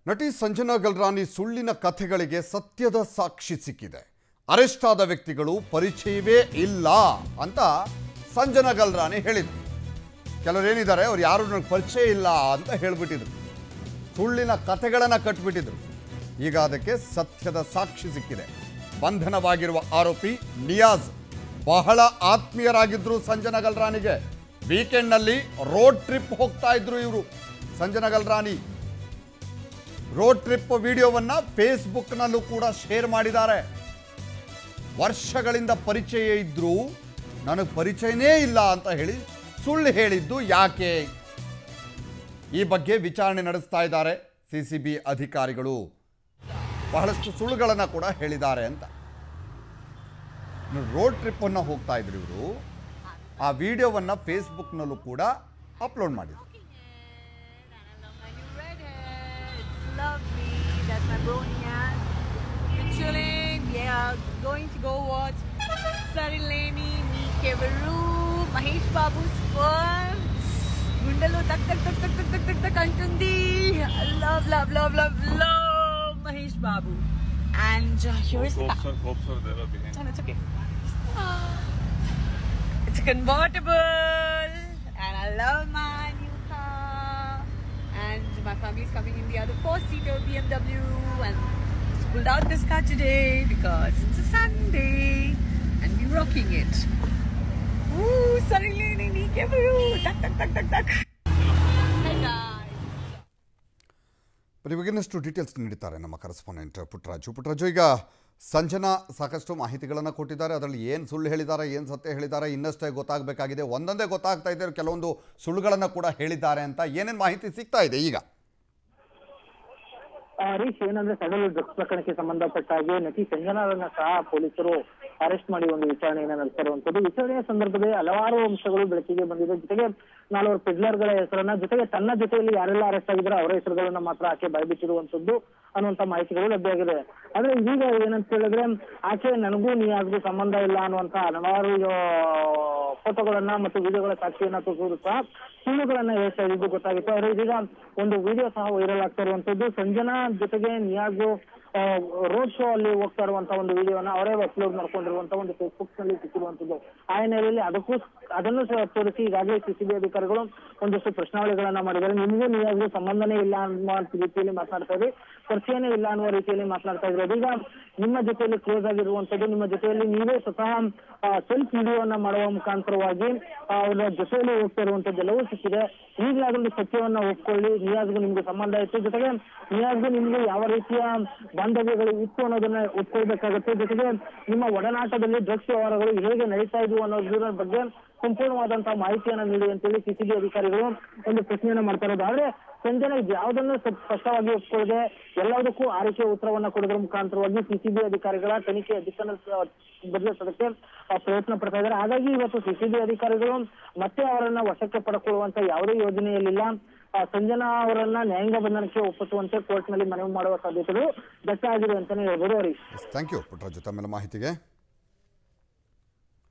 ನಟಿ ಸಂಜನಾ ಗಲ್ರಾನಿ ಸುಳ್ಳಿನ ಕಥೆಗಳಿಗೆ ಸತ್ಯದ ಸಾಕ್ಷಿ ಸಿಕ್ಕಿದೆ ಅರೆಸ್ಟ್ ಆದ ವ್ಯಕ್ತಿಗಳು ಪರಿಚಯವೇ ಇಲ್ಲ ಅಂತ ಸಂಜನಾ ಗಲ್ರಾನಿ ಹೇಳಿದರು ಕೆಲವರು ಏನಿದ್ದಾರೆ ಅವ್ರು ಯಾರು ನನಗೆ ಪರಿಚಯ ಇಲ್ಲ ಅಂತ ಹೇಳ್ಬಿಟ್ಟಿದ್ರು ಸುಳ್ಳಿನ ಕಥೆಗಳನ್ನು ಕಟ್ಬಿಟ್ಟಿದ್ರು ಈಗ ಅದಕ್ಕೆ ಸತ್ಯದ ಸಾಕ್ಷಿ ಸಿಕ್ಕಿದೆ ಬಂಧನವಾಗಿರುವ ಆರೋಪಿ ನಿಯಾಜ್ ಬಹಳ ಆತ್ಮೀಯರಾಗಿದ್ರು ಸಂಜನಾ ಗಲ್ರಾನಿಗೆ ವೀಕೆಂಡ್ನಲ್ಲಿ ರೋಡ್ ಟ್ರಿಪ್ ಹೋಗ್ತಾ ಇದ್ರು ಇವರು ಸಂಜನಾ ಗಲ್ರಾನಿ ರೋಡ್ ಟ್ರಿಪ್ ವಿಡಿಯೋವನ್ನ ಫೇಸ್ಬುಕ್ನಲ್ಲೂ ಕೂಡ ಶೇರ್ ಮಾಡಿದ್ದಾರೆ ವರ್ಷಗಳಿಂದ ಪರಿಚಯ ಇದ್ರೂ ನನಗೆ ಪರಿಚಯನೇ ಇಲ್ಲ ಅಂತ ಹೇಳಿ ಸುಳ್ಳು ಹೇಳಿದ್ದು ಯಾಕೆ ಈ ಬಗ್ಗೆ ವಿಚಾರಣೆ ನಡೆಸ್ತಾ ಇದ್ದಾರೆ ಸಿ ಸಿ ಬಿ ಅಧಿಕಾರಿಗಳು ಬಹಳಷ್ಟು ಸುಳ್ಳುಗಳನ್ನು ಕೂಡ ಹೇಳಿದ್ದಾರೆ ಅಂತ ರೋಡ್ ಟ್ರಿಪ್ಪನ್ನು ಹೋಗ್ತಾ ಇದ್ರು ಇವರು ಆ ವಿಡಿಯೋವನ್ನು ಫೇಸ್ಬುಕ್ನಲ್ಲೂ ಕೂಡ ಅಪ್ಲೋಡ್ ಮಾಡಿದ್ರು My new redhead. It's lovely. That's my brony ass. We're chilling. We are going to go watch Sarileni, Me Kevaru, Mahesh Babu's fun. గుండెలో టక్ టక్ టక్ టక్ టక్ టక్ టక్ టక్ అంటుంది love love love love love Mahesh Babu and here's the Hopes are, hopes are there behind. And it's okay. It's a convertible, and I love my new car. And my family's coming in the other four-seater BMW, and just pulled out this car today because it's a Sunday, and we're rocking it. Ooh, suddenly Nini Kevaru, tuck tuck tuck tuck tuck. Hey guys. ಬರೀ ಇವಾಗಿನಷ್ಟು details ನೀಡಿದ್ದಾರೆ ನಮ್ಮ correspondent Puttaraju Puttaraju ಈಗ ಸಂಜನಾ ಸಾಕಷ್ಟು ಮಾಹಿತಿಗಳನ್ನು ಕೊಟ್ಟಿದ್ದಾರೆ ಅದರಲ್ಲಿ ಏನು ಸುಳ್ಳು ಹೇಳಿದ್ದಾರೆ ಏನು ಸತ್ಯ ಹೇಳಿದ್ದಾರೆ ಇನ್ನಷ್ಟೇ ಗೊತ್ತಾಗಬೇಕಾಗಿದೆ ಒಂದೊಂದೇ ಗೊತ್ತಾಗ್ತಾ ಇದೆ ಕೆಲವೊಂದು ಸುಳ್ಳುಗಳನ್ನು ಕೂಡ ಹೇಳಿದ್ದಾರೆ ಅಂತ ಏನೇನು ಮಾಹಿತಿ ಸಿಗ್ತಾ ಇದೆ ಈಗ ಆ, ಹರೀಶ್ ಏನಂದ್ರೆ ಸಡಲ್ ಡ್ರಗ್ಸ್ ಪ್ರಕರಣಕ್ಕೆ ಸಂಬಂಧಪಟ್ಟ ಹಾಗೆ ನಟಿ ಸಂಜನಾರನ್ನ ಸಹ ಪೊಲೀಸರು ಅರೆಸ್ಟ್ ಮಾಡಿ ಒಂದು ವಿಚಾರಣೆಯನ್ನ ನಡೆಸಿರುವಂತದ್ದು ವಿಚಾರಣೆಯ ಸಂದರ್ಭದಲ್ಲಿ ಹಲವಾರು ಅಂಶಗಳು ಬೆಳಕಿಗೆ ಬಂದಿದೆ ಜೊತೆಗೆ ನಾಲ್ವರು ಪೆಡ್ಲರ್ಗಳ ಹೆಸರನ್ನ ಜೊತೆಗೆ ತನ್ನ ಜೊತೆಯಲ್ಲಿ ಯಾರೆಲ್ಲ ಅರೆಸ್ಟ್ ಆಗಿದ್ರೆ ಅವರ ಹೆಸರುಗಳನ್ನ ಮಾತ್ರ ಆಕೆ ಬಾಯ್ಬಿಟ್ಟಿರುವಂತದ್ದು ಅನ್ನುವಂತ ಮಾಹಿತಿಗಳು ಲಭ್ಯವಾಗಿದೆ ಆದ್ರೆ ಇದೀಗ ಏನಂತ ಹೇಳಿದ್ರೆ ಆಕೆ ನನಗೂ ನೀಯಾದ್ಗೂ ಸಂಬಂಧ ಇಲ್ಲ ಅನ್ನುವಂತ ಹಲವಾರು ಆ, ಫೋಟೋಗಳನ್ನ ಮತ್ತು ವಿಡಿಯೋಗಳ ಸಾಕ್ಷಿಯನ್ನ ತೋರಿಸುವುದು ಸಹ ಸುಳ್ಳುಗಳನ್ನ ಹೇಳ್ತಾ ಇದ್ದು ಗೊತ್ತಾಗಿತ್ತು ಆದ್ರೆ ಇದೀಗ ಒಂದು ವಿಡಿಯೋ ಸಹ ವೈರಲ್ ಆಗ್ತಾ ಇರುವಂತದ್ದು ಸಂಜನಾ ಜೊತೆಗೆ ನಿಯಾಜು ರೋಡ್ ಶೋ ಅಲ್ಲಿ ಹೋಗ್ತಾ ಇರುವಂತ ಒಂದು ವಿಡಿಯೋನ ಅವರೇ ಅಪ್ಲೋಡ್ ಮಾಡ್ಕೊಂಡಿರುವಂತ ಒಂದು ಫೇಸ್ಬುಕ್ ನಲ್ಲಿ ಸಿಕ್ಕಿರುವಂತದ್ದು ಆ ಹಿನ್ನೆಲೆಯಲ್ಲಿ ಅದಕ್ಕೂ ಅದನ್ನು ಸಹ ತೋರಿಸಿ ಈಗಾಗಲೇ ಸಿಸಿಬಿ ಅಧಿಕಾರಿಗಳು ಒಂದಷ್ಟು ಪ್ರಶ್ನಾವಳಿಗಳನ್ನ ಮಾಡಿದ್ದಾರೆ ನಿಮಗೂ ನಿಯಾಜು ಸಂಬಂಧನೇ ಇಲ್ಲ ಅನ್ನುವ ರೀತಿಯಲ್ಲಿ ಮಾತನಾಡ್ತಾ ಇದ್ರಿ ಪರಿಚಯನೇ ಇಲ್ಲ ಅನ್ನುವ ರೀತಿಯಲ್ಲಿ ಮಾತನಾಡ್ತಾ ಇದ್ರು ಅದೀಗ ನಿಮ್ಮ ಜೊತೆಯಲ್ಲಿ ಕ್ಲೋಸ್ ಆಗಿರುವಂತದ್ದು ನಿಮ್ಮ ಜೊತೆಯಲ್ಲಿ ನೀವೇ ಸ್ವತಃ ಸೆಲ್ಫ್ ವಿಡಿಯೋವನ್ನ ಮಾಡುವ ಮುಖಾಂತರವಾಗಿ ಆ, ಅವರ ಜೊತೆಯಲ್ಲಿ ಹೋಗ್ತಾ ಇರುವಂತದ್ದು ಎಲ್ಲವೂ ಸಿಕ್ಕಿದೆ ಈಗಲಾದ್ರೂ ಸತ್ಯವನ್ನ ಒಪ್ಕೊಳ್ಳಿ ನಿಯಾಜ್ಗೂ ನಿಮ್ಗೆ ಸಂಬಂಧ ಇತ್ತು ಜೊತೆಗೆ ನಿಯಾಜ್ಗೂ ನಿಮ್ಗೆ ಯಾವ ರೀತಿಯ ಬಾಂಧವ್ಯಗಳು ಇತ್ತು ಅನ್ನೋದನ್ನ ಒಪ್ಕೊಳ್ಬೇಕಾಗುತ್ತೆ ಜೊತೆಗೆ ನಿಮ್ಮ ಒಡನಾಟದಲ್ಲಿ ಡ್ರಗ್ಸ್ ವ್ಯವಹಾರಗಳು ಹೇಗೆ ನಡೀತಾ ಇದ್ವು ಅನ್ನೋದ್ರ ಬಗ್ಗೆ ಸಂಪೂರ್ಣವಾದಂತಹ ಮಾಹಿತಿಯನ್ನ ನೀಡಿ ಅಂತೇಳಿ ಸಿಸಿಬಿ ಅಧಿಕಾರಿಗಳು ಒಂದು ಪ್ರಶ್ನೆಯನ್ನ ಮಾಡ್ತಾ ಇರೋದು ಆದ್ರೆ ಸಂಜನೆ ಯಾವುದನ್ನು ಸ್ಪ- ಸ್ಪಷ್ಟವಾಗಿ ಒಪ್ಕೊಳ್ಳದೆ ಎಲ್ಲದಕ್ಕೂ ಆರೈಕೆ ಉತ್ತರವನ್ನ ಕೊಡೋದ್ರ ಮುಖಾಂತರವಾಗಿ ಸಿಸಿಬಿ ಅಧಿಕಾರಿಗಳ ತನಿಖೆ ದಿಕ್ಕನ್ನು ಸ- ಬದಲಿಸೋದಕ್ಕೆ ಆ, ಪ್ರಯತ್ನ ಪಡ್ತಾ ಇದ್ದಾರೆ ಹಾಗಾಗಿ ಇವತ್ತು ಸಿಸಿಬಿ ಅಧಿಕಾರಿಗಳು ಮತ್ತೆ ಅವರನ್ನ ವಶಕ್ಕೆ ಪಡ್ಕೊಳ್ಳುವಂತ ಯಾವುದೇ ಯೋಜನೆಯಲ್ಲಿಲ್ಲ ಆ, ಸಂಜನಾ ಅವರನ್ನ ನ್ಯಾಯಾಂಗ ಬಂಧನಕ್ಕೆ ಒಪ್ಪಿಸುವಂತೆ ಕೋರ್ಟ್ ನಲ್ಲಿ ಮನವಿ ಮಾಡುವ ಸಾಧ್ಯತೆಗಳು ದಟ್ಟ ಆಗಿದೆ ಅಂತಾನೆ ಹೇಳ್ಬೋದು ಹರೀಶ್ ಥ್ಯಾಂಕ್ ಯು ಪುಟ್ಟರಾಜು ತಮ್ಮೆಲ್ಲ ಮಾಹಿತಿಗೆ